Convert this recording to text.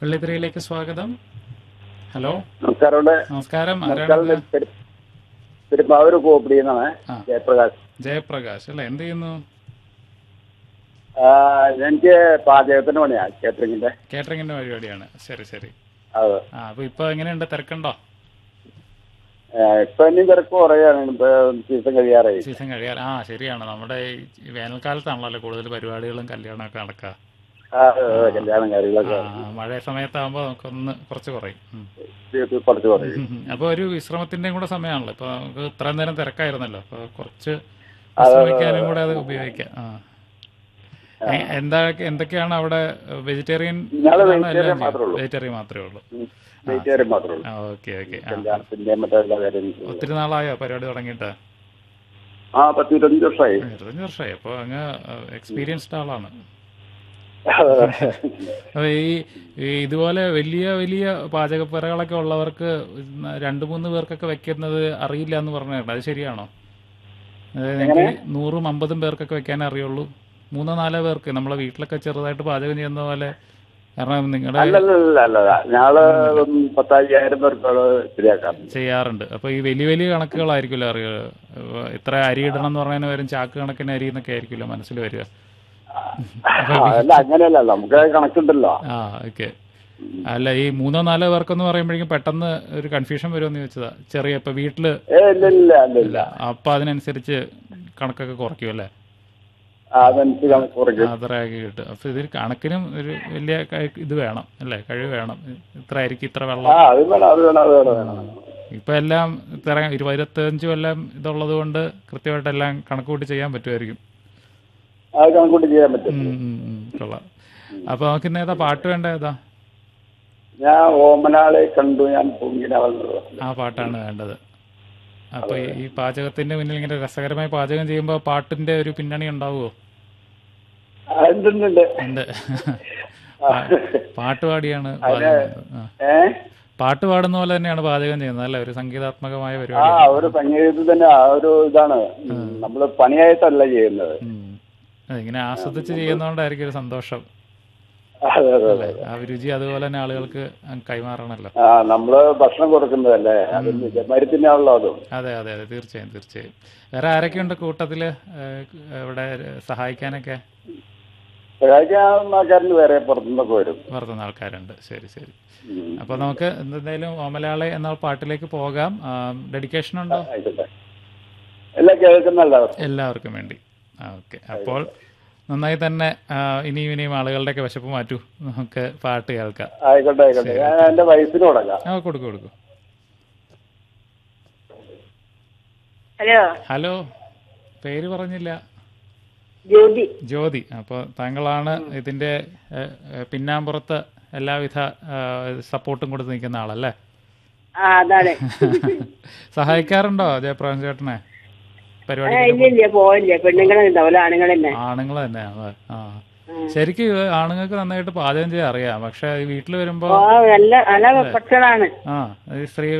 വെള്ളിത്തിരയിലേക്ക് സ്വാഗതം ഹലോ നമസ്കാരം ഇവിടെ നമസ്കാരം നമസ്കാരം ആരാണ് പെരു- പെരുമ്പാവൂർ കോപ്പിടി എന്നാണ് ആ. ജയപ്രകാശ് ജയപ്രകാശ് അല്ലെ എന്ത് ചെയ്യുന്നു ആ, എനിക്ക് പാചകത്തിന് പണിയാ കേറ്ററിംഗിന്റെ കേറ്ററിംഗിന്റെ പരിപാടിയാണ് ശരി ശരി അത് ആ അപ്പൊ ഇപ്പൊ എങ്ങനെയുണ്ട് തിരക്കുണ്ടോ ആ, ഇപ്പൊ ഇനിയും തിരക്ക് കുറയാണ് ഇപ്പൊ സീസൺ കഴിയാറായി സീസൺ കഴിയാൻ ആ ശരിയാണ് നമ്മുടെ ഈ വേനൽക്കാലത്താണല്ലോ കൂടുതൽ പരിപാടികളും കല്യാണമൊക്കെ നടക്കുക ആ, ആ, കല്യാണം കാര്യങ്ങളൊക്കെ ആ, മഴ സമയത്താകുമ്പോൾ നമുക്കൊന്ന് കുറച്ച് കുറയും ഉം. ഇത് കുറച്ച് കുറയും ഉം, ഉം. അപ്പൊ ഒരു വിശ്രമത്തിന്റെയും കൂടെ സമയമാണല്ലോ ഇപ്പൊ നമുക്ക് ഇത്രയും നേരം തിരക്കായിരുന്നല്ലോ അപ്പൊ കുറച്ച് വിശ്രമിക്കാനും കൂടെ അത് ഉപയോഗിക്കാം ആ എ- എന്താ എന്തൊക്കെയാണ് അവിടെ വെജിറ്റേറിയൻ ഞങ്ങള് vegetarian മാത്രമേ ഉള്ളൂ. വെജിറ്റേറിയൻ മാത്രമേ ഉള്ളൂ വെജിറ്റേറിയൻ മാത്രമേ ഉള്ളൂ ആ ഓക്കെ ഓക്കെ കല്യാണത്തിന്റെ മറ്റേ എല്ലാ കാര്യങ്ങളും ഒത്തിരി നാളായോ പരിപാടി തുടങ്ങിയിട്ട് ആ പത്ത് ഇരുപത്തഞ്ച് വർഷമായി ഇരുപത്തഞ്ച് വർഷമായി അപ്പോൾ അങ്ങ് എക്സ്പീരിയൻസ്ഡ് ആളാണ് അപ്പൊ ഈ ഈ ഇതുപോലെ വലിയ വലിയ പാചകപ്പുരകളൊക്കെ ഉള്ളവർക്ക് രണ്ട് മൂന്ന് പേർക്കൊക്കെ വെക്കുന്നത് അറിയില്ല എന്ന് പറഞ്ഞിട്ടുണ്ട് അത് ശരിയാണോ അതായത് എനിക്ക് നൂറും അമ്പതും പേർക്കൊക്കെ വെക്കാനേ അറിയുള്ളൂ മൂന്നോ നാലോ പേർക്ക് നമ്മളെ വീട്ടിലൊക്കെ ചെറുതായിട്ട് പാചകം ചെയ്യുന്ന പോലെ കാരണം നിങ്ങളുടെ അല്ലല്ല അല്ല ഞങ്ങള് പത്തയ്യായിരം പേർക്കോട് ശരിയാക്കാം ചെയ്യാറുണ്ട് അപ്പൊ ഈ വലിയ വലിയ കണക്കുകളായിരിക്കുമല്ലോ അറിയുക ഏഹ് ഇത്ര അരി ഇടണം എന്ന് പറഞ്ഞതിന് വരും ചാക്ക് കണക്കിന് അരി എന്നൊക്കെ ആയിരിക്കുമല്ലോ മനസ്സിൽ വരിക അല്ല അങ്ങനെയല്ല നമുക്ക് കണക്കുണ്ടല്ലോ ആ ഓക്കെ അല്ല ഈ മൂന്നോ നാലോ പേർക്കെന്ന് പറയുമ്പോഴേക്കും പെട്ടെന്ന് ഒരു കൺഫ്യൂഷൻ വരുമെന്ന് ചോദിച്ചതാ ചെറിയ ഇപ്പൊ വീട്ടില് ഏ ഇല്ല ഇല്ല ഇല്ല ഇല്ല അപ്പൊ അതിനനുസരിച്ച് കണക്കൊക്കെ കുറയ്ക്കും അല്ലേ അതനുസരിച്ച് കണക്ക് കുറയ്ക്കും അത്രയൊക്കെ കിട്ടും അപ്പൊ ഇതിൽ കണക്കിനും ഒരു വലിയ കഴി- ഇത് വേണം അല്ലേ കഴിവ് വേണം ഇത്ര ആയിരിക്കും ഇത്ര ആ വെള്ളം അത് വേണം അത് വേണം അത് വേണം വേണം ഇപ്പൊ എല്ലാം ഇത്ര ഇരുപത്തഞ്ചും എല്ലാം ഇതുള്ളത് കൊണ്ട് കൃത്യമായിട്ട് എല്ലാം കണക്ക് കൂട്ടി ചെയ്യാൻ പറ്റുമായിരിക്കും അത് കണക്കൂട്ടി ചെയ്യാൻ പറ്റും ഉം, ഉം, ഉം, കൊള്ളാം അപ്പൊ നമുക്ക് ഇന്ന് ഏതാ പാട്ട് വേണ്ട ഏതാ ഞാൻ ഓമനാളെ കണ്ടു ഞാൻ പൊങ്കിനവൾ ആ പാട്ടാണ് വേണ്ടത് അപ്പൊ ഈ- ഈ പാചകത്തിന്റെ മുന്നിൽ ഇങ്ങനെ രസകരമായി പാചകം ചെയ്യുമ്പോൾ പാട്ടിന്റെ ഒരു പിന്നണി ഉണ്ടാവുമോ എന്തുണ്ട് ഉണ്ട് പാ- പാട്ട് പാടിയാണ് പാചകം ചെയ്യുന്നത് ആ. ഏ പാട്ട് പാടുന്ന പോലെ തന്നെയാണ് പാചകം ചെയ്യുന്നത് അല്ലേ ഒരു സംഗീതാത്മകമായ ആ പരിപാടി ഒരു സംഗീതത്തിൽ തന്നെ ആ ഒരു ഇതാണ് നമ്മള് പണിയായിട്ടല്ല ചെയ്യുന്നത് ഇങ്ങനെ ആസ്വദിച്ച് ചെയ്യുന്നതുകൊണ്ടായിരിക്കും ഒരു സന്തോഷം അതെ അതെ അല്ലേ ആ രുചി അതുപോലെ തന്നെ ആളുകൾക്ക് അങ്ങ് കൈമാറണമല്ലോ ആ നമ്മള് ഭക്ഷണം കൊടുക്കുന്നതല്ലേ അത് മരുത്തിനാണല്ലോ അതും അതെ അതെ അതെ തീർച്ചയായും തീർച്ചയായും വേറെ ആരൊക്കെയുണ്ട് കൂട്ടത്തില് ഏഹ്, ഇവിടെ സഹായിക്കാനൊക്കെ സഹായിക്കാൻ ആൾക്കാരിന് വേറെ പുറത്തുനിന്നൊക്കെ വരും വളർത്തുന്ന ആൾക്കാരുണ്ട് ശരി ശരി ഉം. അപ്പൊ നമുക്ക് എന്തായാലും ഓമലാളെ എന്ന പാട്ടിലേക്ക് പോകാം ഡെഡിക്കേഷൻ ഉണ്ടോ ആയിക്കോട്ടെ എല്ലാം കേൾക്കുന്നല്ല എല്ലാവർക്കും വേണ്ടി ആ ഓക്കെ അപ്പോൾ നന്നായി തന്നെ ആ, ഇനിയും ഇനിയും ആളുകളുടെയൊക്കെ വിശപ്പ് മാറ്റൂ നമുക്ക് പാട്ട് കേൾക്കാം ആയിക്കോട്ടെ ആയിക്കോട്ടെ ഞാൻ എന്റെ വയസ്സിന് കൊടുക്കാം ആ കൊടുക്കൂ കൊടുക്കൂ ഹലോ ഹലോ പേര് പറഞ്ഞില്ല ജ്യോതി ജ്യോതി അപ്പോൾ താങ്കളാണ് ഇതിന്റെ ഏഹ്, ഏഹ്, പിന്നാമ്പുറത്ത് എല്ലാവിധ ഏഹ്, സപ്പോർട്ടും കൊടുത്ത് നിൽക്കുന്ന ആളല്ലേ ആ അതാണ് സഹായിക്കാറുണ്ടോ ജയപ്രകാശ് ചേട്ടനെ ആ, പരിപാടി ഇല്ല ഇല്ല പോയില്ല പെണ്ണുങ്ങളെ ഉണ്ടാവില്ല ആണുങ്ങൾ തന്നെ ആണുങ്ങൾ തന്നെയാണ് ആ ശരിക്കും ഇത് ആണുങ്ങൾക്ക് നന്നായിട്ട് പാചകം ചെയ്യാൻ അറിയാം പക്ഷെ വീട്ടിൽ വരുമ്പോ ഓ നല്ല നല്ല ഭക്ഷണമാണ് ആ ഈ സ്ത്രീകൾ